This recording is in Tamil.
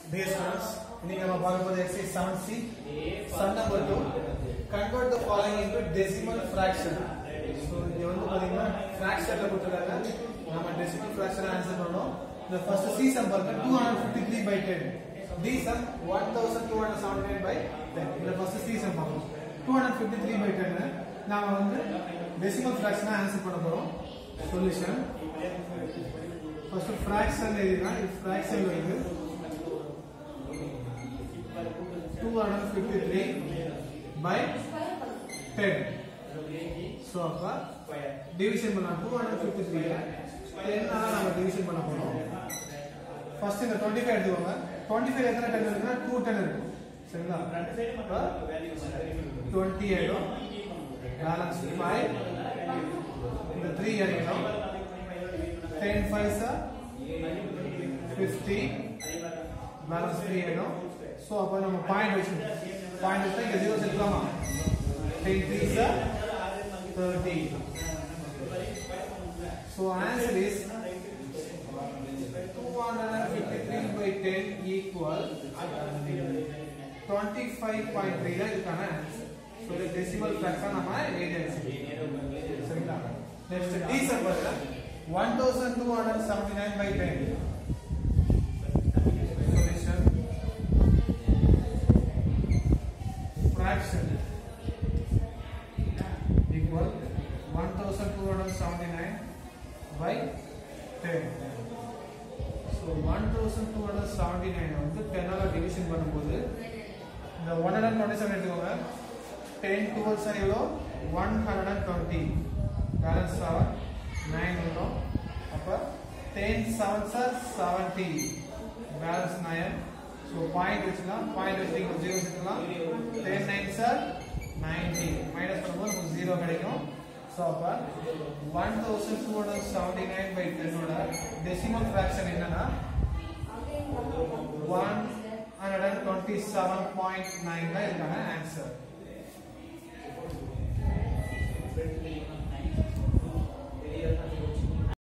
Dear students, இன்னைக்கு நம்ம பார்க்க போறது exercise 7C sum number 2 convert the following into decimal fraction so இது வந்து பாத்தீங்கன்னா fractionல கொடுத்திருக்காங்க நம்ம decimal fraction ஆன்சர் பண்ணோம் the first C sum பாருங்க 253 by 10 D sum 1279 by 10 இதுல first C sum பார்ப்போம் 253 by 10 நாம வந்து decimal fraction ஆன்சர் பண்ண போறோம் solution first fraction எழுதினா இது fraction இருக்கு 253 by 10 so அப்ப டிவிஷன் பண்ணா 253 10 ஆல நம்ம டிவிஷன் பண்ண போறோம் ஃபர்ஸ்ட் இந்த 25 எடுத்துக்கோங்க 25 எத்தனை 10 இருக்குன்னா 2 10 இருக்கும் சரிங்களா அப்ப 20 ஆயிடும் பேலன்ஸ் 5 இந்த 3 இறங்கிடும் 10 5 சார் 50 பேலன்ஸ் 3 ஆயிடும் ஸோ அப்போ நம்ம பாயிண்ட் வச்சு பாயிண்ட் வச்சா இங்கே ஜீரோ சேர்க்கலாமா ten three sir thirty so answer is two hundred and fifty three by ten equal twenty five point three தான் இதுக்கான ஆன்சர் ஸோ இது டெசிமல் ஃபிளாக்ஸாக நம்ம எழுதியாச்சு சரிங்களா நெக்ஸ்ட் டீசம்பர் one thousand two hundred seventy nine by ten solution fraction equal 1279 by 10 so 1279 வந்து 10 ஆல டிவிஷன் பண்ணும்போது இந்த 127 எடுத்துக்கோங்க 10 12 சார் எவ்வளோ 120 பேலன்ஸ் 7 9 வரும் அப்ப 10 7 சார் 70 பேலன்ஸ் 9 ஸோ பாயிண்ட் வச்சுக்கலாம் பாயிண்ட் வச்சு நீங்கள் ஜீரோ வச்சுக்கலாம் ten nine sir ninety minus பண்ணும்போது நமக்கு ஜீரோ கிடைக்கும் ஸோ அப்போ one thousand two hundred seventy nine by டென்னோட டெசிமல் ஃப்ராக்ஷன் என்னன்னா one hundred and twenty seven point nine தான் இதுக்கான ஆன்சர்